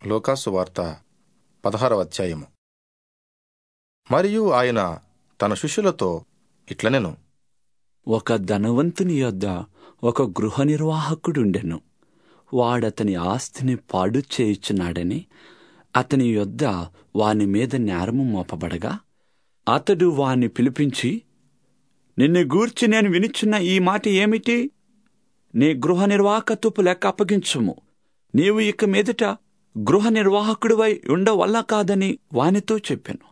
లోకాసు వార్త పదహారవ అధ్యాయము మరియు ఆయన తన శిష్యులతో ఇట్లనెను ఒక ధనవంతుని యొద్ద ఒక గృహ నిర్వాహకుడుండెను వాడతని ఆస్తిని పాడు చేయుచున్నాడని అతని యొద్ద వాని మీద నేరము మోపబడగా అతడు వాని పిలిపించి నిన్ను గూర్చి నేను వినిచున్న ఈ మాట ఏమిటి నీ గృహ నిర్వాహకత్వపు లెక్క అప్పగించుము నీవు ఇక మీదట గృహ నిర్వాహకుడివై ఉండవల్ల కాదని వానితో చెప్పాను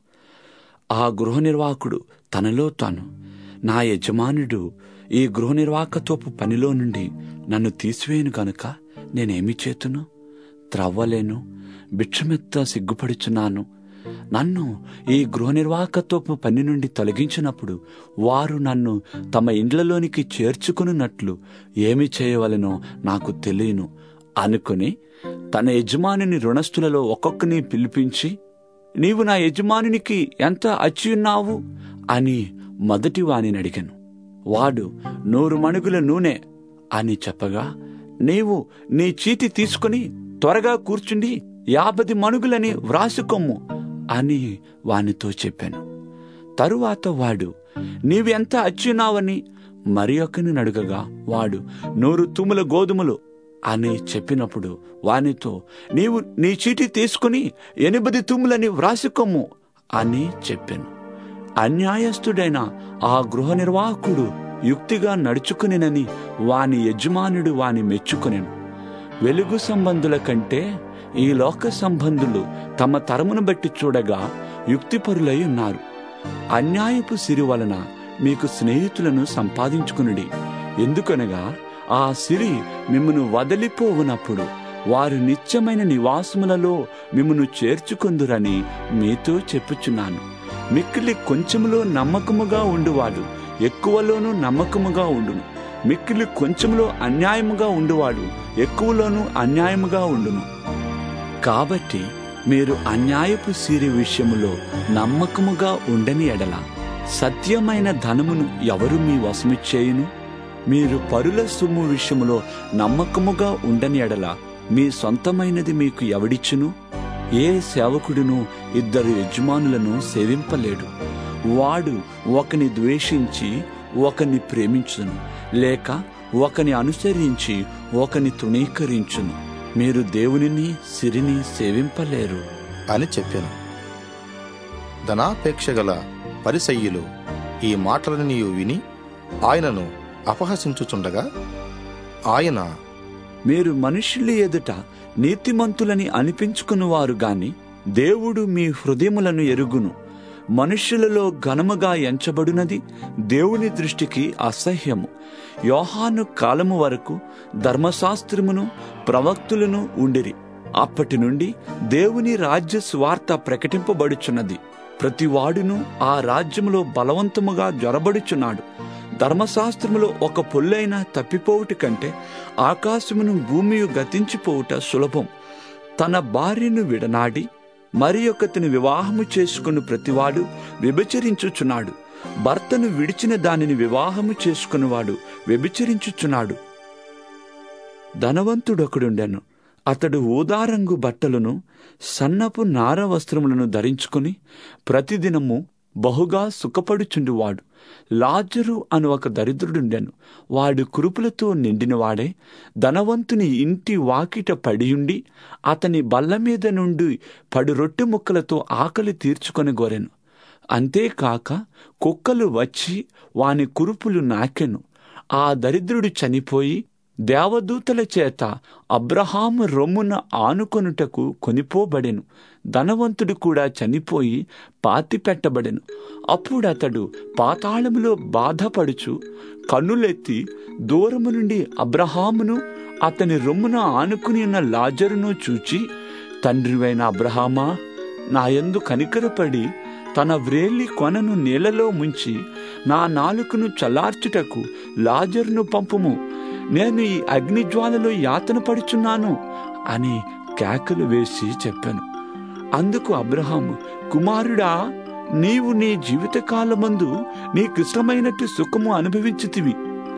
ఆ గృహ నిర్వాహకుడు తనలో తాను నా యజమానుడు ఈ గృహ నిర్వాహకత్వపు పనిలో నుండి నన్ను తీసివేయను గనుక నేనేమి చేతును త్రవ్వలేను భిక్షమెత్త సిగ్గుపడుచున్నాను నన్ను ఈ గృహ నిర్వాహకత్వపు పని నుండి తొలగించినప్పుడు వారు నన్ను తమ ఇండ్లలోనికి చేర్చుకున్నట్లు ఏమి చేయవలెనో నాకు తెలియను అనుకుని తన యజమానిని రుణస్థులలో ఒక్కొక్కని పిలిపించి నీవు నా యజమానునికి ఎంత అచ్చియున్నావు అని మొదటి వానిని అడిగాను వాడు నూరు మణుగుల నూనె అని చెప్పగా నీవు నీ చీటి తీసుకుని త్వరగా కూర్చుండి యాభది మణుగులని వ్రాసుకొమ్ము అని వానితో చెప్పాను తరువాత వాడు నీవెంత అచ్చున్నావని మరి ఒకని అడుగగా వాడు నూరు తుముల గోధుమలు అని చెప్పినప్పుడు వానితో నీవు నీ చీటి తీసుకుని ఎనిమిది తుమ్ములని వ్రాసుకొమ్ము అని చెప్పాను అన్యాయస్తుడైన ఆ గృహ నిర్వాహకుడు యుక్తిగా నడుచుకునినని వాని యజమానుడు వాని మెచ్చుకునెను వెలుగు సంబంధుల కంటే ఈ లోక సంబంధులు తమ తరమును బట్టి చూడగా యుక్తిపరులై ఉన్నారు అన్యాయపు సిరి వలన మీకు స్నేహితులను సంపాదించుకునుడి ఎందుకనగా ఆ సిరి మిమ్మను వదిలిపోవునప్పుడు వారు నిత్యమైన నివాసములలో మిమ్మను చేర్చుకుందురని మీతో చెప్పుచున్నాను మిక్కిలి కొంచెములో నమ్మకముగా ఉండువాడు ఎక్కువలోనూ నమ్మకముగా ఉండును మిక్కిలి కొంచెములో అన్యాయముగా ఉండువాడు ఎక్కువలోనూ అన్యాయముగా ఉండును కాబట్టి మీరు అన్యాయపు సిరి విషయములో నమ్మకముగా ఉండని ఎడల సత్యమైన ధనమును ఎవరు మీ వశము చేయును మీరు పరుల సొమ్ము విషయములో నమ్మకముగా ఉండని ఎడల మీ సొంతమైనది మీకు ఎవడిచ్చును ఏ సేవకుడును ఇద్దరు యజమానులను సేవింపలేడు వాడు ఒకని ద్వేషించి ఒకని ప్రేమించును లేక ఒకని అనుసరించి ఒకని తృణీకరించును మీరు దేవునిని సిరిని సేవింపలేరు అని చెప్పాను ధనాపేక్ష గల పరిసయ్యులు ఈ మాటలను నీవు విని ఆయనను అపహసించుచుండగా ఆయన మీరు మనుషుల ఎదుట నీతిమంతులని అనిపించుకునివారు గాని దేవుడు మీ హృదయములను ఎరుగును మనుష్యులలో ఘనముగా ఎంచబడినది దేవుని దృష్టికి అసహ్యము యోహాను కాలము వరకు ధర్మశాస్త్రమును ప్రవక్తులను ఉండిరి అప్పటి నుండి దేవుని రాజ్య స్వార్త ప్రకటింపబడుచున్నది ప్రతివాడును ఆ రాజ్యములో బలవంతముగా జొరబడుచున్నాడు ధర్మశాస్త్రములో ఒక పొల్లైన తప్పిపోవుట కంటే ఆకాశమును భూమియు గతించిపోవుట సులభం తన భార్యను విడనాడి మరి ఒకతిని వివాహము చేసుకుని ప్రతివాడు వ్యభిచరించుచున్నాడు భర్తను విడిచిన దానిని వివాహము చేసుకునివాడు వ్యభిచరించుచున్నాడు ధనవంతుడొకడుండెను అతడు ఊదారంగు బట్టలను సన్నపు నార వస్త్రములను ధరించుకుని ప్రతిదినము బహుగా సుఖపడుచుండువాడు లాజరు అను ఒక దరిద్రుడుండెను వాడు కురుపులతో నిండినవాడే ధనవంతుని ఇంటి వాకిట పడియుండి అతని బల్ల మీద నుండి పడు రొట్టె ముక్కలతో ఆకలి తీర్చుకొని గోరెను అంతేకాక కుక్కలు వచ్చి వాని కురుపులు నాకెను ఆ దరిద్రుడు చనిపోయి దేవదూతల చేత అబ్రహాము రొమ్మున ఆనుకొనుటకు కొనిపోబడెను ధనవంతుడు కూడా చనిపోయి పాతిపెట్టబడెను అప్పుడు అతడు పాతాళములో బాధపడుచు కన్నులెత్తి దూరము నుండి అబ్రహామును అతని రొమ్మున ఆనుకుని ఉన్న లాజరును చూచి తండ్రివైన అబ్రహామా నాయందు కనికరపడి తన వ్రేలి కొనను నీళ్లలో ముంచి నా నాలుకను చల్లార్చుటకు లాజరును పంపుము నేను ఈ అగ్నిజ్వాలలో యాతన పడుచున్నాను అని కేకలు వేసి చెప్పాను అందుకు అబ్రహాము కుమారుడా నీవు నీ జీవితకాలమందు నీకిష్టమైనట్టు సుఖము అనుభవించితివి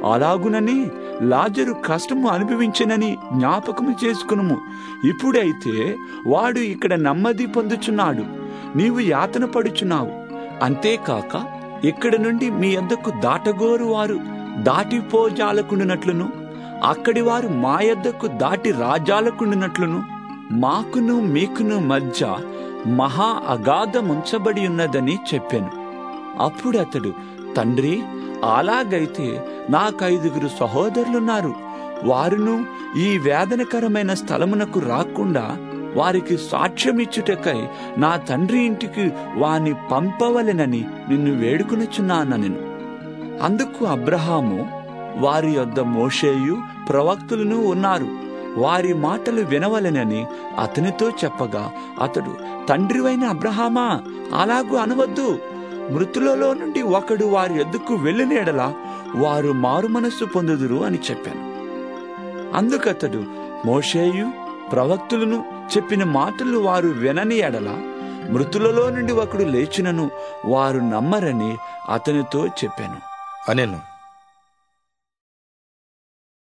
అలాగునని లాజరు కష్టము అనుభవించనని జ్ఞాపకము చేసుకునుము ఇప్పుడైతే వాడు ఇక్కడ నెమ్మది పొందుచున్నాడు నీవు యాతన పడుచున్నావు అంతేకాక ఇక్కడ నుండి మీ యొద్దకు దాటగోరు వారు దాటిపోజాలకుండునట్లును అక్కడి వారు మా యొద్దకు దాటి రాజాలకుండునట్లును మాకును మీకును మధ్య మహా అగాధముంచబడి ఉన్నదని చెప్పాను అప్పుడు అతడు తండ్రి అలాగైతే నాకైదుగురు సహోదరులున్నారు వారును ఈ వేదనకరమైన స్థలమునకు రాకుండా వారికి సాక్ష్యమిచ్చుటకై నా తండ్రి ఇంటికి వాని పంపవలెనని నిన్ను వేడుకొనుచున్నానెను అందుకు అబ్రహాము వారి యొద్ద మోషేయు ప్రవక్తులను ఉన్నారు వారి మాటలు వినవలెనని అతనితో చెప్పగా అతడు తండ్రివైన అబ్రహామా అలాగూ అనవద్దు మృతులలో నుండి ఒకడు వారి ఎద్దుకు వెళ్ళిన ఎడల వారు మారు మనస్సు పొందుదురు అని చెప్పాను అందుకతడు మోషేయు ప్రవక్తులను చెప్పిన మాటలు వారు వినని ఎడల మృతులలో నుండి ఒకడు లేచినను వారు నమ్మరని అతనితో చెప్పాను అనెను